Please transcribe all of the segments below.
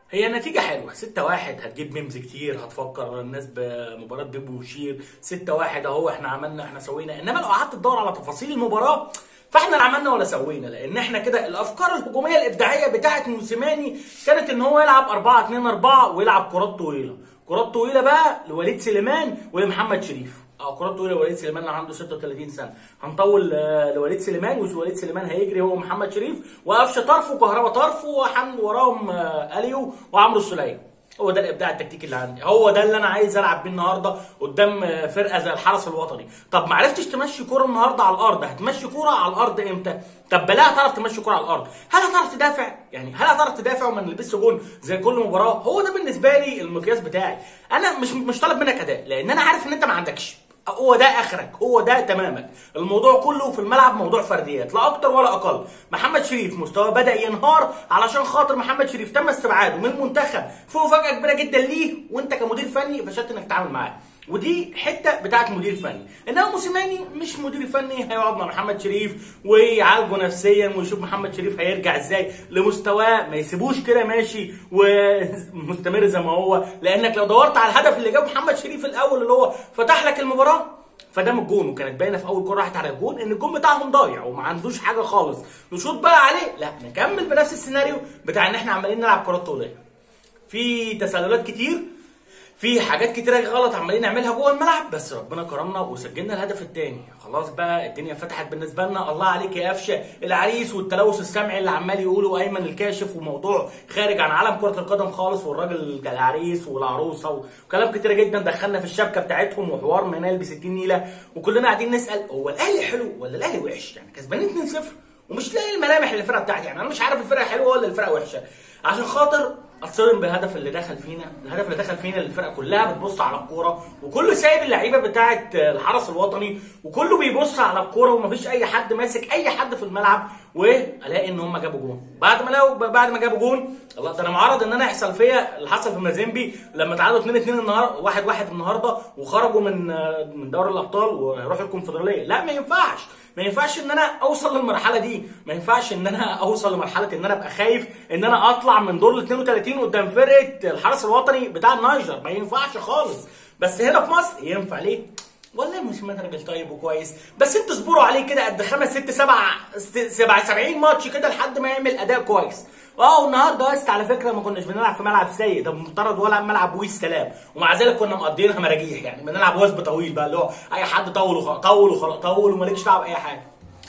هي النتيجة حلوة 6 1 هتجيب ميمز كتير هتفكر الناس بمباراة بيبو وشير 6 1 اهو احنا عملنا احنا سوينا انما لو قعدت تدور على تفاصيل المباراة فاحنا لا عملنا ولا سوينا لان احنا كده الافكار الهجوميه الابداعيه بتاعه موسيماني كانت ان هو يلعب 4 2 4 ويلعب كرات طويله كرات طويله بقى لوليد سليمان ولمحمد شريف اه كرات طويله لوليد سليمان اللي عنده 36 سنه هنطول آه، لوليد سليمان ووليد سليمان هيجري هو محمد شريف وقفشه طرف وكهربا طرف وحمد وراهم آه، اليو وعمرو السوليه هو ده الابداع التكتيكي اللي عندي هو ده اللي انا عايز العب بيه النهارده قدام آه، فرقه زي الحرس الوطني طب ما عرفتش تمشي كوره النهارده على الارض هتمشي كوره على الارض امتى طب بلا هتعرف تمشي كوره على الارض هل هتعرف تدافع يعني هل هتعرف تدافع وما نلبسش جون زي كل مباراه هو ده بالنسبه لي المقياس بتاعي انا مش مش طالب منك اداء لان انا عارف ان انت ما عندكش هو ده اخرك هو ده تمامك الموضوع كله في الملعب موضوع فرديات لا اكتر ولا اقل محمد شريف مستواه بدا ينهار علشان خاطر محمد شريف تم استبعاده من المنتخب في مفاجاه كبيره جدا ليه وانت كمدير فني فشلت انك تتعامل معاه ودي حته بتاعت مدير فني انما موسيماني مش مدير فني هيقعد مع محمد شريف ويعالجه نفسيا ويشوف محمد شريف هيرجع ازاي لمستواه ما يسيبوش كده ماشي ومستمر زي ما هو لانك لو دورت على الهدف اللي جابه محمد شريف الاول اللي هو فتح لك المباراه فده من الجون وكانت باينه في اول كره راحت على الجون ان الجون بتاعهم ضايع وما عندوش حاجه خالص نشوط بقى عليه لا نكمل بنفس السيناريو بتاع ان احنا عمالين نلعب كرات طوليه في تسللات كتير في حاجات كتيرة غلط عمالين نعملها جوه الملعب بس ربنا كرمنا وسجلنا الهدف الثاني خلاص بقى الدنيا فتحت بالنسبه لنا الله عليك يا قفشه العريس والتلوث السمعي اللي عمال يقولوا ايمن الكاشف وموضوع خارج عن عالم كره القدم خالص والراجل العريس والعروسه وكلام كتير جدا دخلنا في الشبكه بتاعتهم وحوار منال ب 60 نيله وكلنا قاعدين نسال هو الاهلي حلو ولا الاهلي وحش يعني كسبانين 2-0 ومش لاقي الملامح للفرقه بتاعتي يعني انا مش عارف الفرقه حلوه ولا الفرقه وحشه عشان خاطر اتصدم بالهدف اللي دخل فينا الهدف اللي دخل فينا الفرقه كلها بتبص على الكوره وكله سايب اللعيبه بتاعه الحرس الوطني وكله بيبص على الكوره ومفيش اي حد ماسك اي حد في الملعب والاقي ان هم جابوا جون بعد ما لو بعد ما جابوا جون الله ده انا معرض ان انا يحصل فيا اللي حصل في مازيمبي لما تعادلوا 2 2 النهارده 1 1 النهارده وخرجوا من من دوري الابطال وراحوا الكونفدراليه لا ما ينفعش ما ينفعش ان انا اوصل للمرحله دي ما ينفعش ان انا اوصل لمرحله ان انا ابقى خايف ان انا اطلع من دور ال 32 قدام فرقه الحرس الوطني بتاع النيجر ما ينفعش خالص بس هنا في مصر ينفع ليه والله موسيماني راجل طيب وكويس بس انتوا اصبروا عليه كده قد خمس ست سبع سبع 70 ماتش كده لحد ما يعمل اداء كويس اه والنهارده بس على فكره ما كناش بنلعب في ملعب سيء ده مفترض ولا ملعب ويس سلام ومع ذلك كنا مقضيينها مراجيح يعني بنلعب وثب طويل بقى اللي هو اي حد طول وخلاص طول وخلاص طول ومالكش دعوه باي حاجه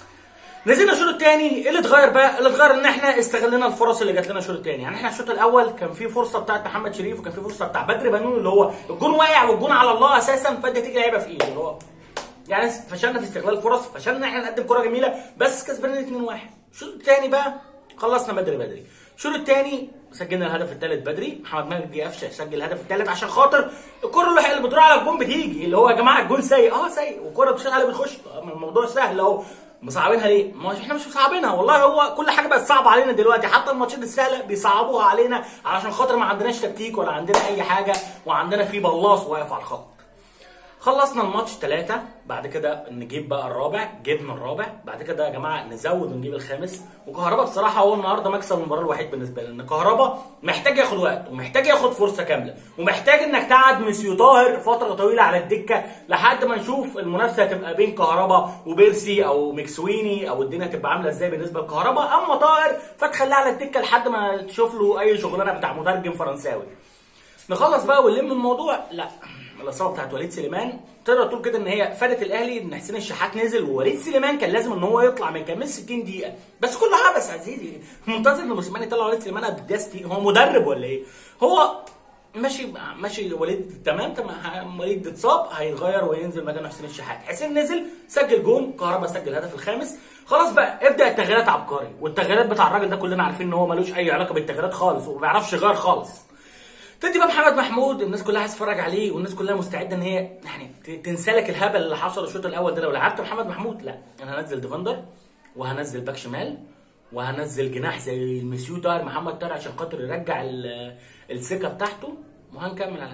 نزلنا الشوط الثاني ايه اللي اتغير بقى؟ اللي اتغير ان احنا استغلنا الفرص اللي جات لنا الشوط الثاني، يعني احنا الشوط الاول كان في فرصه بتاعت محمد شريف وكان في فرصه بتاع بدر بنون اللي هو الجون واقع والجون على الله اساسا فانت تيجي لعيبه في ايده اللي هو يعني فشلنا في استغلال الفرص، فشلنا ان احنا نقدم كره جميله بس كسبانين 2-1. الشوط الثاني بقى خلصنا بدري بدري. الشوط الثاني سجلنا الهدف الثالث بدري محمد مجدي قفشه سجل الهدف الثالث عشان خاطر الكره اللي اللي بتروح على الجون بتيجي اللي هو يا جماعه الجون سيء اه سيء والكره بتشوط عليه بتخش الموضوع سهل اهو مصعبينها ليه؟ ما احنا مش مصعبينها والله هو كل حاجه بقت صعبه علينا دلوقتي حتى الماتشات السهله بيصعبوها علينا علشان خاطر ما عندناش تكتيك ولا عندنا اي حاجه وعندنا في بلاص واقف على الخط. خلصنا الماتش ثلاثة بعد كده نجيب بقى الرابع جبنا الرابع بعد كده يا جماعة نزود ونجيب الخامس وكهربا بصراحة هو النهاردة مكسب المباراة الوحيد بالنسبة لي ان كهربا محتاج ياخد وقت ومحتاج ياخد فرصة كاملة ومحتاج انك تقعد مسيو طاهر فترة طويلة على الدكة لحد ما نشوف المنافسة هتبقى بين كهربا وبيرسي او مكسويني او الدنيا هتبقى عاملة ازاي بالنسبة لكهربا اما طاهر فتخليه على الدكة لحد ما تشوف له اي شغلانة بتاع مترجم فرنساوي نخلص بقى ونلم الموضوع لا الاصابه بتاعت وليد سليمان تقدر تقول كده ان هي فادت الاهلي ان حسين الشحات نزل ووليد سليمان كان لازم ان هو يطلع ما يكملش 60 دقيقه بس كله عبس عزيزي منتظر ان موسيماني يطلع وليد سليمان قد الدستي هو مدرب ولا ايه؟ هو ماشي ماشي وليد تمام تمام وليد اتصاب هيتغير وينزل مكانه حسين الشحات حسين نزل سجل جون كهربا سجل الهدف الخامس خلاص بقى ابدا التغييرات عبقري والتغييرات بتاع الراجل ده كلنا عارفين ان هو ملوش اي علاقه بالتغييرات خالص وما بيعرفش يغير خالص تدي بقى محمد محمود الناس كلها عايزه تتفرج عليه والناس كلها مستعده ان هي يعني تنسلك الهبل اللي حصل الشوط الاول ده لو لعبت محمد محمود لا انا هنزل ديفندر وهنزل باك شمال وهنزل جناح زي المسيو طاهر محمد طاهر عشان خاطر يرجع الثقه بتاعته وهنكمل على كده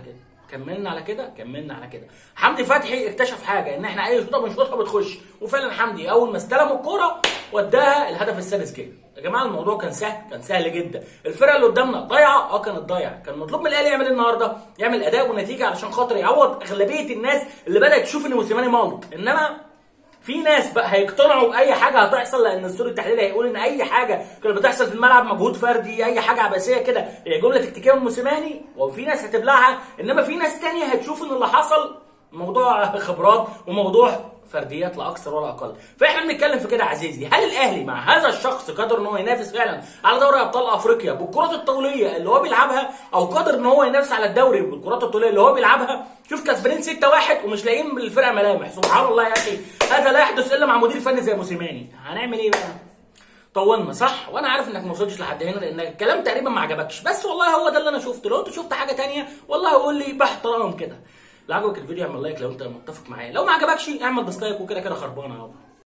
كملنا على كده كملنا على كده حمدي فتحي اكتشف حاجه ان احنا اي شوطه بنشوطها بتخش وفعلا حمدي اول ما استلم الكوره وداها الهدف السادس جه يا جماعه الموضوع كان سهل كان سهل جدا الفرقه اللي قدامنا ضايعه اه كانت ضايعه كان مطلوب من الاهلي يعمل ايه النهارده يعمل اداء ونتيجه علشان خاطر يعوض اغلبيه الناس اللي بدات تشوف ان موسيماني مالط انما في ناس بقى هيقتنعوا باي حاجه هتحصل لان الدستور التحليلي هيقول ان اي حاجه كانت بتحصل في الملعب مجهود فردي اي حاجه عباسيه كده هي جمله تكتيكيه من موسيماني وفي ناس هتبلعها انما في ناس تانية هتشوف ان اللي حصل موضوع خبرات وموضوع فرديات لا اكثر ولا اقل فاحنا بنتكلم في كده يا عزيزي هل الاهلي مع هذا الشخص قادر ان هو ينافس فعلا على دوري ابطال افريقيا بالكرات الطوليه اللي هو بيلعبها او قادر ان هو ينافس على الدوري بالكرات الطوليه اللي هو بيلعبها شوف كسبانين 6 1 ومش لاقيين بالفرقه ملامح سبحان الله يا اخي هذا لا يحدث الا مع مدير فني زي موسيماني هنعمل ايه بقى طولنا صح وانا عارف انك ما وصلتش لحد هنا لان الكلام تقريبا ما عجبكش بس والله هو ده اللي انا شفته لو انت شفت حاجه تانية والله قول لي باحترام كده لو عجبك الفيديو اعمل لايك لو انت متفق معايا لو ما عجبكش اعمل ديسلايك وكده كده خربانه اهو